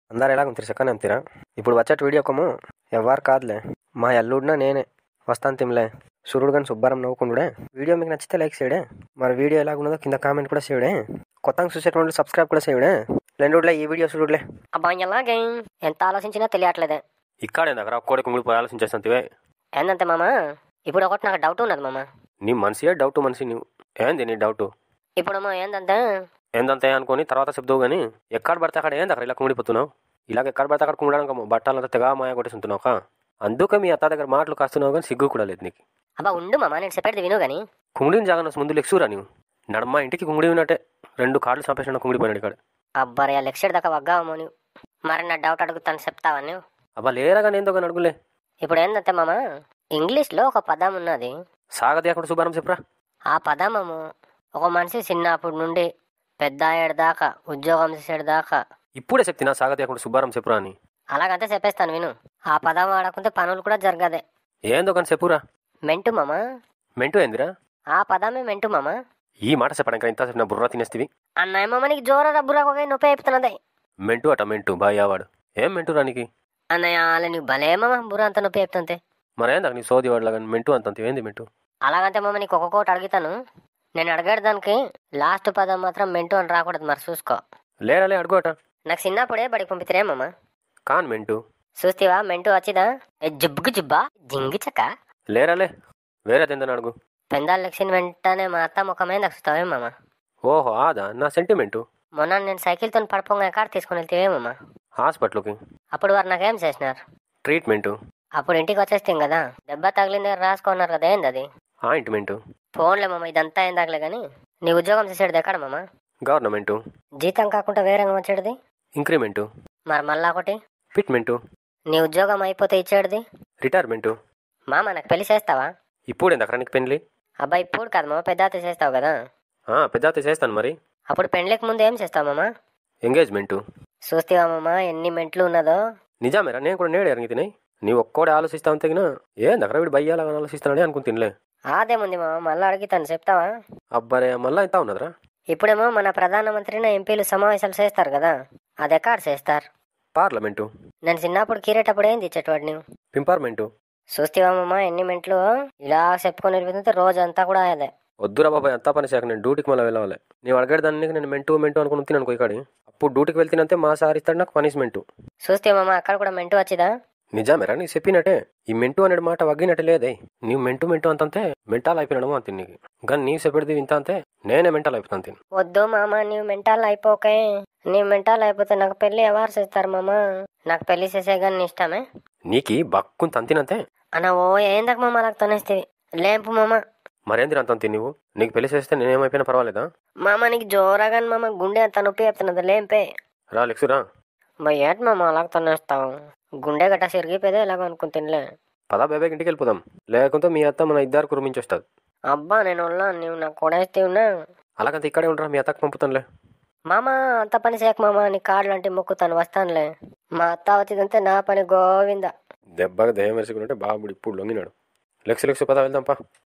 అందరు ఎలా ఉంటారు చక్కనే అంతేరా ఇప్పుడు వచ్చేటి వీడియో కొమ్ము ఎవ్వరు కాదులే మా ఎల్లుడినా నేనే వస్తాను తిమ్లే సూర్యుడు కానీ సుబ్బారం నవ్వుకుండే వీడియో మీకు నచ్చితే లైక్ చేయడే మరి వీడియో ఎలా ఉన్నదో కింద కామెంట్ కూడా చేయడే కొత్తగా చూసేటువంటి సబ్స్క్రైబ్ కూడా చేయడే రెండులే ఈ వీడియో చూడులే అబ్బా ఎలాగే ఎంత ఆలోచించినా తెలియట్లేదే ఇక్కడే దగ్గర ఒక్కడే కుంగిపోయి ఆలోచించేస్తాంతివే ఏందంతే మామ ఇప్పుడు ఒకటి నాకు డౌట్ ఉన్నది మామ నీ మనిషియే డౌట్ మనిషి నువ్వు ఏంది నీ డౌట్ ఇప్పుడు ఏందంటే ఏందంతే అనుకొని తర్వాత చెప్తావు కానీ ఎక్కడ పడితే అక్కడ ఏంది అక్కడ ఇలా కుంగిపోతున్నావు ఇలాగ ఎక్కడ పడితే అక్కడ కుంగడానికి బట్టలంతా తెగా మాయ కొట్టేస్తుంటున్నావు కా అందుకే మీ అత్త దగ్గర మాటలు కాస్తున్నావు కానీ సిగ్గు కూడా లేదు నీకు అబ్బా ఉండు మామ నేను చెప్పేది విను గాని కుంగుడిని జాగన ముందు లెక్సూరా నీవు నడమ ఇంటికి కుంగుడి ఉన్నట్టే రెండు కాళ్ళు చంపేసిన కుంగుడి పోయినాడు ఇక్కడ అబ్బారి ఆ లెక్చర్ దాకా వగ్గామో నువ్వు మరి నా డౌట్ అడుగుతాను చెప్తావా నువ్వు అబ్బా లేరగా నేను కానీ అడుగులే ఇప్పుడు ఏందంటే మామ ఇంగ్లీష్లో ఒక పదం ఉన్నది సాగది అక్కడ శుభారం చెప్పరా ఆ పదమము ఒక మనిషి చిన్నప్పటి నుండి పెద్ద అయ్యేడు దాకా ఉద్యోగం చేసేడు దాకా ఇప్పుడే చెప్తున్నా సాగది అక్కడ శుభారం చెప్పురా అని అలాగంతే చెప్పేస్తాను విను ఆ పదం వాడకుంటే పనులు కూడా జరగదే ఏందో కానీ చెప్పురా మెంటు మామ మెంటు ఏందిరా ఆ పదమే మెంటు మామ ఈ మాట చెప్పడానికి ఇంత చెప్పిన బుర్ర తినేస్తివి అన్నయ్య మామ నీకు జోర డబ్బురాక నొప్పి అయిపోతున్నదే మెంటు అట మెంటు బాయ్ వాడు ఏం మెంటు రానికి అన్నయ్య అలా నీకు భలే మామ బుర్ర అంత నొప్పి అయిపోతుంది మరేందా నీ సోది వాడు కానీ మెంటు అంత ఏంది మెంటు అలాగంటే మామ నీకు ఒక్కొక్కటి అడుగుతాను నేను అడిగాడు దానికి లాస్ట్ పదం మాత్రం మెంటు అని రాకూడదు మరి చూసుకో లేరాలే అడుగుట నాకు చిన్నప్పుడే బడికి పంపితే మామ కాన్ మెంటు చూస్తేవా మెంటు వచ్చిదా ఏ జుబ్బుకు జుబ్బా జింగి చక్క లేరాలే వేరే తిందని అడుగు పెందాలు లెక్సిన వెంటనే మా అత్త ముఖమే దక్కుతావే మామ ఓహో ఆదా నా సెంటిమెంటు మొన్న నేను సైకిల్తో పడిపోగా కార్ తీసుకుని వెళ్తే మామ హాస్పిటల్కి అప్పుడు వారు నాకేం చేసినారు ట్రీట్మెంటు అప్పుడు ఇంటికి వచ్చేస్తాం కదా దెబ్బ తగిలింది రాసుకున్నారు కదా ఏంది అది ఆయింట్మెంటు ఫోన్లే మామ ఇదంతా ఏం దాకలే కానీ నీ ఉద్యోగం చేసేది ఎక్కడ మామ గవర్నమెంటు జీతం కాకుండా వేరే వచ్చేది ఇంక్రిమెంటు మరి మళ్ళా ఒకటి ఫిట్మెంటు నీ ఉద్యోగం అయిపోతే ఇచ్చేది రిటైర్మెంటు మామ నాకు పెళ్లి చేస్తావా ఇప్పుడు ఎందుకు నీకు పెళ్ళి అబ్బాయి ఇప్పుడు కాదు మామ పెద్ద చేస్తావు కదా ఆ, పెద్ద చేస్తాను మరి అప్పుడు పెండ్లికి ముందు ఏం చేస్తావు మామ ఎంగేజ్మెంటు చూస్తేవా మామ ఎన్ని మెంట్లు ఉన్నదో నిజమేరా నేను కూడా నేడు ఎరంగి తినాయి నీ ఒక్కోడే ఆలోచిస్తావు తగిన ఏ దగ్గర వీడు బయ్యాలని ఆలోచిస్తానని అనుకుని తినలే అదేముంది మామ మళ్ళీ అడుగుతాను చెప్తావా అబ్బరే మళ్ళా ఇంత ఉన్నదిరా ఇప్పుడేమో మన ప్రధానమంత్రిని ఎంపీలు సమావేశాలు చేస్తారు కదా అది ఎక్కడ చేస్తారు పార్లమెంటు నేను చిన్నప్పుడు కీరేటప్పుడు ఏంది ఇచ్చేటవాడు నువ్వు పింపార్మెంటు చూస్తేవామమ్మ ఎన్ని మెంట్లు ఇలా చెప్పుకొని వెళ్ళిపోతుంటే రోజంతా కూడా అదే వద్దురా బాబాయ్ అంతా పని చేయక నేను డ్యూటీకి మళ్ళీ వెళ్ళాలి నీవు అడిగాడు దాన్ని నేను మెంటు మెంటు అనుకుని తిన్నాను అనుకో ఇక్కడి అప్పుడు డ్యూటీకి వెళ్తేనంతే మా సార్ ఇస్తాడు నాకు పనిష్మెంటు చూస్తేమమ్మ అక్కడ కూడా మెంటు వచ్చిదా నిజమేరా నీకు చెప్పినట్టే ఈ మెంటు అనే మాట వగ్గినట్టే లేదే నీవు మెంటు మెంటు అంతంతే మెంటాల్ అయిపోయినాడు అంతే నీకు కానీ నీవు చెప్పేది ఇంత అంతే నేనే మెంటాల్ అయిపోతాను తిని వద్దు మామ నీవు మెంటాల్ అయిపోకే నీవు మెంటాల్ అయిపోతే నాకు పెళ్లి ఎవరు చేస్తారు మామ నాకు పెళ్లి చేసే కానీ నీ ఇష్టమే నీకి బక్కుని తంతినంతే అన్న ఓ ఏందక మామ నాకు తనేస్తేవి లేంపు మామ మరేంది అంత తిని నువ్వు నీకు పెళ్లి చేస్తే నేనేమైపోయినా పర్వాలేదా మామ నీకు జోరాగాని మామ గుండె అంత నొప్పి చెప్తున్నది లేంపే రా లెక్సురా మా ఏటి మామ అలాగ తనేస్తావు గుండె గట్ట సిరిగిపోయేదే ఇలాగ అనుకుని తినలే పదా బేబేకి ఇంటికి వెళ్ళిపోదాం లేకుంటే మీ అత్త మన ఇద్దరు కురిమించి వస్తుంది అబ్బా నేను ఉన్నా నీవు నాకు కొడేస్తే ఉన్నా అలాగంత ఇక్కడే ఉండరా మీ అత్తకు పంపుతానులే మామ అంత పని చేయక మామ నీ కాళ్ళు అంటే మొక్కుతాను వస్తానులే మా అత్త వచ్చిందంటే నా పని గోవింద దెబ్బగా దయ్యం వేసుకుంటే బాబుడు ఇప్పుడు లొంగినాడు లెక్స్ లెక్స్ పదా వెళ్దాంపా